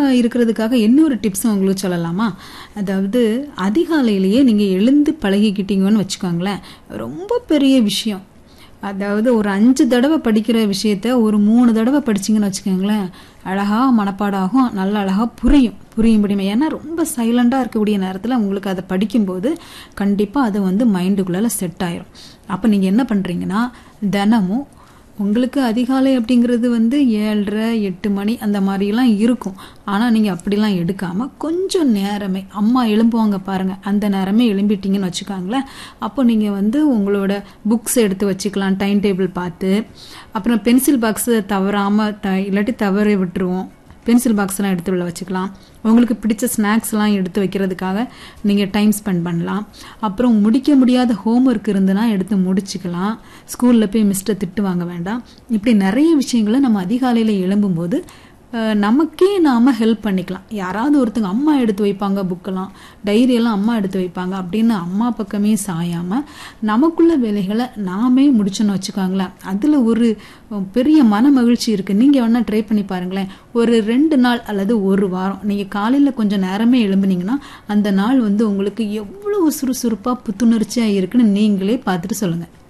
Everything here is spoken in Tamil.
இருக்கிறதுக்காக இன்னொரு டிப்ஸ் உங்களுக்கு சொல்லலாமா அதாவது அதிகாலையிலேயே நீங்கள் எழுந்து பழகிக்கிட்டீங்கன்னு வச்சுக்கோங்களேன் ரொம்ப பெரிய விஷயம் அதாவது ஒரு அஞ்சு தடவை படிக்கிற விஷயத்த ஒரு மூணு தடவை படிச்சிங்கன்னு வச்சுக்கோங்களேன் அழகாக மனப்பாடாகும் நல்ல அழகாக புரியும் புரியும்படியுமே ஏன்னா ரொம்ப சைலண்டாக இருக்கக்கூடிய நேரத்தில் உங்களுக்கு அதை படிக்கும்போது கண்டிப்பாக அது வந்து மைண்டுக்குள்ளால செட் ஆயிரும் அப்போ நீங்கள் என்ன பண்ணுறீங்கன்னா தினமும் உங்களுக்கு அதிகாலை அப்படிங்கிறது வந்து ஏழரை எட்டு மணி அந்த மாதிரிலாம் இருக்கும் ஆனால் நீங்கள் அப்படிலாம் எடுக்காமல் கொஞ்சம் நேரமே அம்மா எழும்புவாங்க பாருங்கள் அந்த நேரமே எழும்பிட்டீங்கன்னு வச்சுக்கோங்களேன் அப்போ நீங்கள் வந்து உங்களோட புக்ஸ் எடுத்து வச்சுக்கலாம் டைம் டேபிள் பார்த்து அப்புறம் பென்சில் பாக்ஸை தவறாமல் த இல்லாட்டி தவறி விட்டுருவோம் பென்சில் பாக்ஸ்லாம் எடுத்து உள்ள வச்சுக்கலாம் உங்களுக்கு பிடிச்ச ஸ்நாக்ஸ்லாம் எடுத்து வைக்கிறதுக்காக நீங்கள் டைம் ஸ்பெண்ட் பண்ணலாம் அப்புறம் முடிக்க முடியாத ஹோம்ஒர்க் இருந்துன்னா எடுத்து முடிச்சுக்கலாம் ஸ்கூலில் போய் மிஸ்டர் திட்டு வாங்க வேண்டாம் இப்படி நிறைய விஷயங்களை நம்ம அதிகாலையில் எழும்பும்போது அஹ், நமக்கே நாம ஹெல்ப் பண்ணிக்கலாம் யாராவது ஒருத்தங்க அம்மா எடுத்து வைப்பாங்க புக்கெல்லாம் டைரியெல்லாம் அம்மா எடுத்து வைப்பாங்க அப்படின்னு அம்மா பக்கமே சாயாம நமக்குள்ள வேலைகளை நாமே முடிச்சோன்னு வச்சுக்கோங்களேன் அதில் ஒரு அஹ், பெரிய மன மகிழ்ச்சி இருக்கு நீங்க வேணா ட்ரை பண்ணி பாருங்களேன் ஒரு ரெண்டு நாள் அல்லது ஒரு வாரம் நீங்க காலையில கொஞ்சம் நேரமே எழும்புனீங்கன்னா அந்த நாள் வந்து உங்களுக்கு எவ்வளவு சுறுசுறுப்பா புத்துணர்ச்சியா இருக்குன்னு நீங்களே பார்த்துட்டு சொல்லுங்க